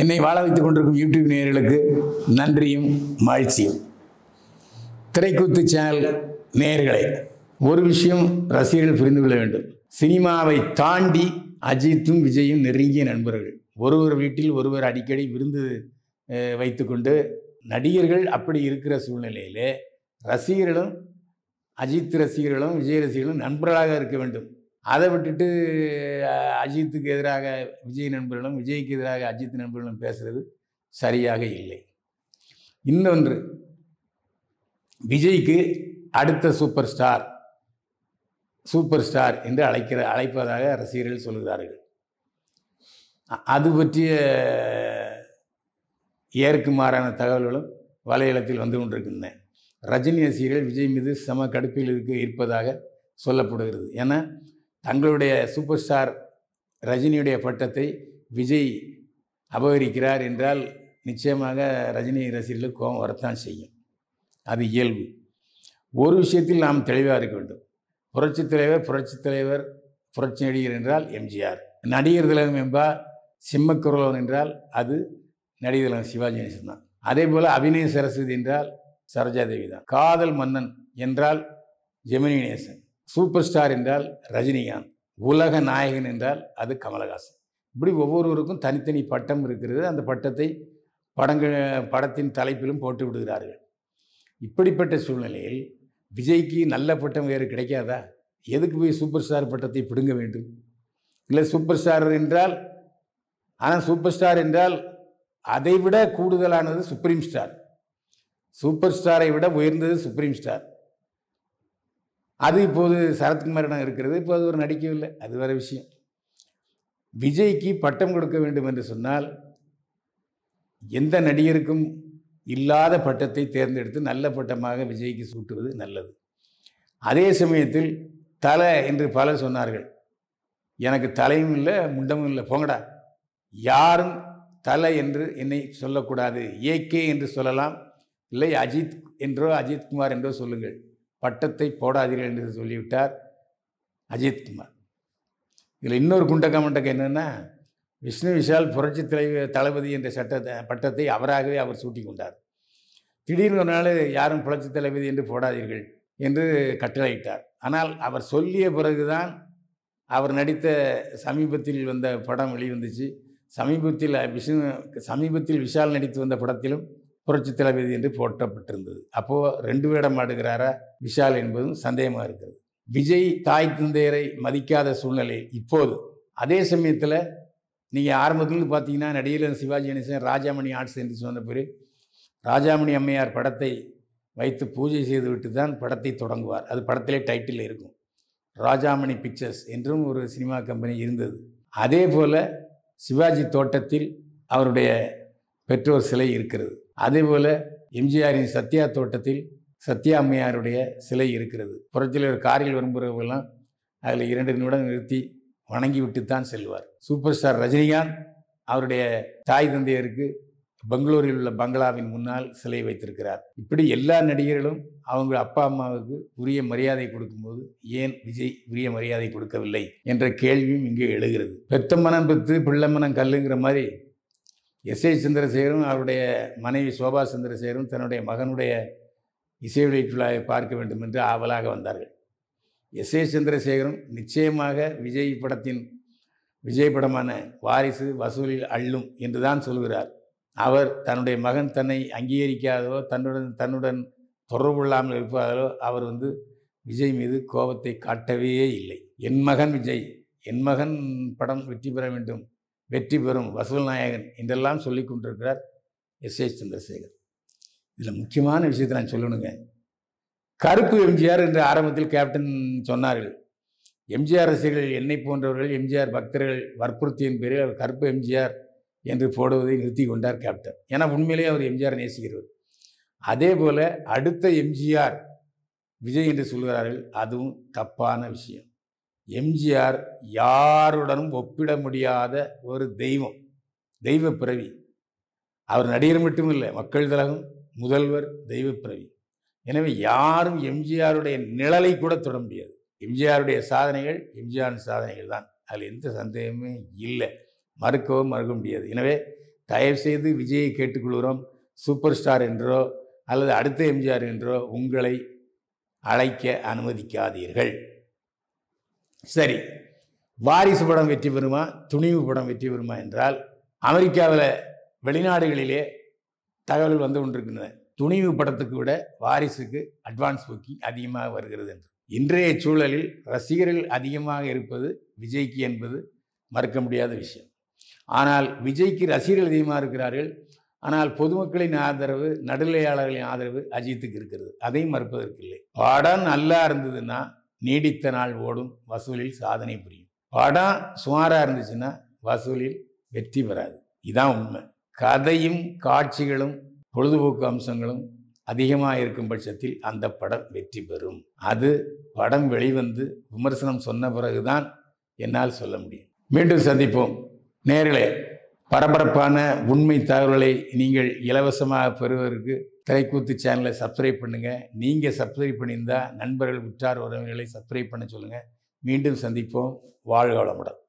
என்னை வாழ வைத்துக் கொண்டிருக்கும் யூடியூப் நேயர்களுக்கு நன்றியும் மகிழ்ச்சியும் திரைக்கூத்து சேனல் நேயர்களே ஒரு விஷயம் ரசிகர்கள் புரிந்து கொள்ள வேண்டும் சினிமாவை தாண்டி அஜித்தும் விஜயும் நெருங்கிய நண்பர்கள் ஒருவர் வீட்டில் ஒருவர் அடிக்கடி விருந்து அஹ், வைத்துக்கொண்டு நடிகர்கள் அப்படி இருக்கிற சூழ்நிலையிலே ரசிகர்களும் அஜித் ரசிகர்களும் விஜய் ரசிகர்களும் நண்பர்களாக இருக்க வேண்டும் அதை விட்டுட்டு அஹ், அஜித்துக்கு எதிராக விஜய் நண்பர்களும் விஜய்க்கு எதிராக அஜித் நண்பர்களும் பேசுறது சரியாக இல்லை இன்னொன்று விஜய்க்கு அடுத்த சூப்பர் ஸ்டார் சூப்பர் ஸ்டார் என்று அழைக்கிற அழைப்பதாக ரசிகர்கள் சொல்கிறார்கள் அ- அது பற்றிய ஏற்கு மாறான தகவல்களும் வலையளத்தில் வந்து கொண்டிருக்கின்றன ரஜினி ரசிகர்கள் விஜய் மீது சம கடுப்பில் இருக்க இருப்பதாக சொல்லப்படுகிறது ஏன்னா தங்களுடைய சூப்பர் ஸ்டார் ரஜினியுடைய பட்டத்தை விஜய் அபகரிக்கிறார் என்றால் நிச்சயமாக ரஜினி ரசிகர்களுக்கு கோபம் வரத்தான் செய்யும் அது இயல்பு ஒரு விஷயத்தில் நாம் தெளிவாக இருக்க வேண்டும் புரட்சித் தலைவர் புரட்சித் தலைவர் புரட்சி நடிகர் என்றால் எம்ஜிஆர் நடிகர் திலகம் என்பார் சிம்மக்குரலவன் என்றால் அது நடிகர் திலகம் சிவாஜி கணேசன் தான் அதே போல் அபிநய சரஸ்வதி என்றால் சரோஜா தேவி தான் காதல் மன்னன் என்றால் ஜெமினி கணேசன் சூப்பர் ஸ்டார் என்றால் ரஜினிகாந்த் உலக நாயகன் என்றால் அது கமலஹாசன் இப்படி ஒவ்வொருவருக்கும் தனித்தனி பட்டம் இருக்கிறது அந்த பட்டத்தை படங்கள் படத்தின் தலைப்பிலும் போட்டு விடுகிறார்கள் இப்படிப்பட்ட சூழ்நிலையில் விஜய்க்கு நல்ல பட்டம் வேறு கிடைக்காதா எதுக்கு போய் சூப்பர் ஸ்டார் பட்டத்தை பிடுங்க வேண்டும் இல்லை சூப்பர் ஸ்டார் என்றால் ஆனால் சூப்பர் ஸ்டார் என்றால் அதை விட கூடுதலானது சுப்ரீம் ஸ்டார் சூப்பர் ஸ்டாரை விட உயர்ந்தது சுப்ரீம் ஸ்டார் அது இப்போது சரத்குமாரிடம் இருக்கிறது இப்போது ஒரு நடிக்கவில்லை அது வேற விஷயம் விஜய்க்கு பட்டம் கொடுக்க வேண்டும் என்று சொன்னால் எந்த நடிகருக்கும் இல்லாத பட்டத்தை தேர்ந்தெடுத்து நல்ல பட்டமாக விஜய்க்கு சூட்டுவது நல்லது அதே சமயத்தில் தலை என்று பலர் சொன்னார்கள் எனக்கு தலையும் இல்லை முண்டமும் இல்லை போங்கடா யாரும் தலை என்று என்னை சொல்லக்கூடாது ஏகே என்று சொல்லலாம் இல்லை அஜித் என்றோ அஜித்குமார் என்றோ சொல்லுங்கள் பட்டத்தை போடாதீர்கள் என்று சொல்லிவிட்டார் அஜித்குமார் இதில் இன்னொரு குண்டக்க மண்டக்க என்னென்னா விஷ்ணு விஷால் புரட்சி தலைவர் தளபதி என்ற சட்டத்தை பட்டத்தை அவராகவே அவர் சூட்டி கொண்டார் திடீர்னு ஒரு நாள் யாரும் புரட்சி தளபதி என்று போடாதீர்கள் என்று கட்டளையிட்டார் ஆனால் அவர் சொல்லிய பிறகுதான் அவர் நடித்த சமீபத்தில் வந்த படம் வெளிவந்துச்சு சமீபத்தில் விஷ்ணு சமீபத்தில் விஷால் நடித்து வந்த படத்திலும் புரட்சி தளபதி என்று போட்டப்பட்டிருந்தது அப்போது ரெண்டு வேடம் ஆடுகிறாரா விஷால் என்பதும் சந்தேகமாக இருக்கிறது விஜய் தாய் தந்தையரை மதிக்காத சூழ்நிலை இப்போது அதே சமயத்தில் நீங்கள் ஆரம்பத்துலேருந்து பார்த்தீங்கன்னா நடிகர் சிவாஜி கணேசன் ராஜாமணி ஆர்ட்ஸ் என்று சொன்ன பிறகு ராஜாமணி அம்மையார் படத்தை வைத்து பூஜை செய்துவிட்டு தான் படத்தை தொடங்குவார் அது படத்திலே டைட்டில் இருக்கும் ராஜாமணி பிக்சர்ஸ் என்றும் ஒரு சினிமா கம்பெனி இருந்தது அதே போல் சிவாஜி தோட்டத்தில் அவருடைய பெற்றோர் சிலை இருக்கிறது அதே போல் எம்ஜிஆரின் சத்யா தோட்டத்தில் சத்யா அம்மையாருடைய சிலை இருக்கிறது புறத்தில் ஒரு காரில் வரும்பவர்களெல்லாம் அதில் இரண்டு நிமிடம் நிறுத்தி வணங்கி விட்டுத்தான் செல்வார் சூப்பர் ஸ்டார் ரஜினிகாந்த் அவருடைய தாய் தந்தையருக்கு பெங்களூரில் உள்ள பங்களாவின் முன்னால் சிலை வைத்திருக்கிறார் இப்படி எல்லா நடிகர்களும் அவங்க அப்பா அம்மாவுக்கு உரிய மரியாதை கொடுக்கும்போது ஏன் விஜய் உரிய மரியாதை கொடுக்கவில்லை என்ற கேள்வியும் இங்கே எழுகிறது பெத்த மனம் பெத்து பிள்ளை மனம் கல்லுங்கிற மாதிரி எஸ் ஏ சந்திரசேகரும் அவருடைய மனைவி சோபா சந்திரசேகரும் தன்னுடைய மகனுடைய இசை வெளியீட்டு விழாவை பார்க்க வேண்டும் என்று ஆவலாக வந்தார்கள் எஸ் ஏ சந்திரசேகரும் நிச்சயமாக விஜய் படத்தின் விஜய் படமான வாரிசு வசூலில் அள்ளும் என்று தான் சொல்கிறார் அவர் தன்னுடைய மகன் தன்னை அங்கீகரிக்காதோ தன்னுடன் தன்னுடன் தொடர்பு இல்லாமல் இருப்பதாலோ அவர் வந்து விஜய் மீது கோபத்தை காட்டவே இல்லை என் மகன் விஜய் என் மகன் படம் வெற்றி பெற வேண்டும் வெற்றி பெறும் வசூல் நாயகன் என்றெல்லாம் சொல்லிக் கொண்டிருக்கிறார் எஸ் ஏ சந்திரசேகர் இதில் முக்கியமான விஷயத்தை நான் சொல்லணுங்க கருப்பு எம்ஜிஆர் என்று ஆரம்பத்தில் கேப்டன் சொன்னார்கள் எம்ஜிஆர் ரசிகர்கள் என்னை போன்றவர்கள் எம்ஜிஆர் பக்தர்கள் வற்புறுத்தியின் பேரில் அவர் கருப்பு எம்ஜிஆர் என்று போடுவதை நிறுத்தி கொண்டார் கேப்டன் ஏன்னா உண்மையிலேயே அவர் எம்ஜிஆர் நேசிக்கிறவர் அதே போல் அடுத்த எம்ஜிஆர் விஜய் என்று சொல்கிறார்கள் அதுவும் தப்பான விஷயம் எம்ஜிஆர் யாருடனும் ஒப்பிட முடியாத ஒரு தெய்வம் தெய்வ பிறவி அவர் நடிகர் மட்டும் இல்லை மக்கள் திலகம் முதல்வர் தெய்வ பிறவி எனவே யாரும் எம்ஜிஆருடைய நிழலை கூட தொட முடியாது எம்ஜிஆருடைய சாதனைகள் எம்ஜிஆர் சாதனைகள் தான் அதில் எந்த சந்தேகமே இல்லை மறுக்கவும் மறுக்க முடியாது எனவே தயவுசெய்து விஜயை கேட்டுக்கொள்கிறோம் சூப்பர் ஸ்டார் என்றோ அல்லது அடுத்த எம்ஜிஆர் என்றோ உங்களை அழைக்க அனுமதிக்காதீர்கள் சரி வாரிசு படம் வெற்றி பெறுமா துணிவு படம் வெற்றி பெறுமா என்றால் அமெரிக்காவில் வெளிநாடுகளிலே தகவல் வந்து கொண்டிருக்கின்றன துணிவு படத்துக்கு விட வாரிசுக்கு அட்வான்ஸ் புக்கிங் அதிகமாக வருகிறது என்று இன்றைய சூழலில் ரசிகர்கள் அதிகமாக இருப்பது விஜய்க்கு என்பது மறுக்க முடியாத விஷயம் ஆனால் விஜய்க்கு ரசிகர்கள் அதிகமாக இருக்கிறார்கள் ஆனால் பொதுமக்களின் ஆதரவு நடுநிலையாளர்களின் ஆதரவு அஜித்துக்கு இருக்கிறது அதையும் மறுப்பதற்கில்லை படம் நல்லா இருந்ததுன்னா நீடித்த நாள் ஓடும் வசூலில் சாதனை புரியும் படம் சுமாராக இருந்துச்சுன்னா வசூலில் வெற்றி பெறாது இதான் உண்மை கதையும் காட்சிகளும் பொழுதுபோக்கு அம்சங்களும் அதிகமாக இருக்கும் பட்சத்தில் அந்த படம் வெற்றி பெறும் அது படம் வெளிவந்து விமர்சனம் சொன்ன பிறகுதான் என்னால் சொல்ல முடியும் மீண்டும் சந்திப்போம் நேர்களே பரபரப்பான உண்மை தகவல்களை நீங்கள் இலவசமாக பெறுவதற்கு திரைக்கூத்து சேனலை சப்ஸ்கிரைப் பண்ணுங்கள் நீங்கள் சப்ஸ்கிரைப் பண்ணியிருந்தால் நண்பர்கள் உற்றார் உறவினர்களை சப்ஸ்கிரைப் பண்ண சொல்லுங்கள் மீண்டும் சந்திப்போம் வாழ்க வளமுடன்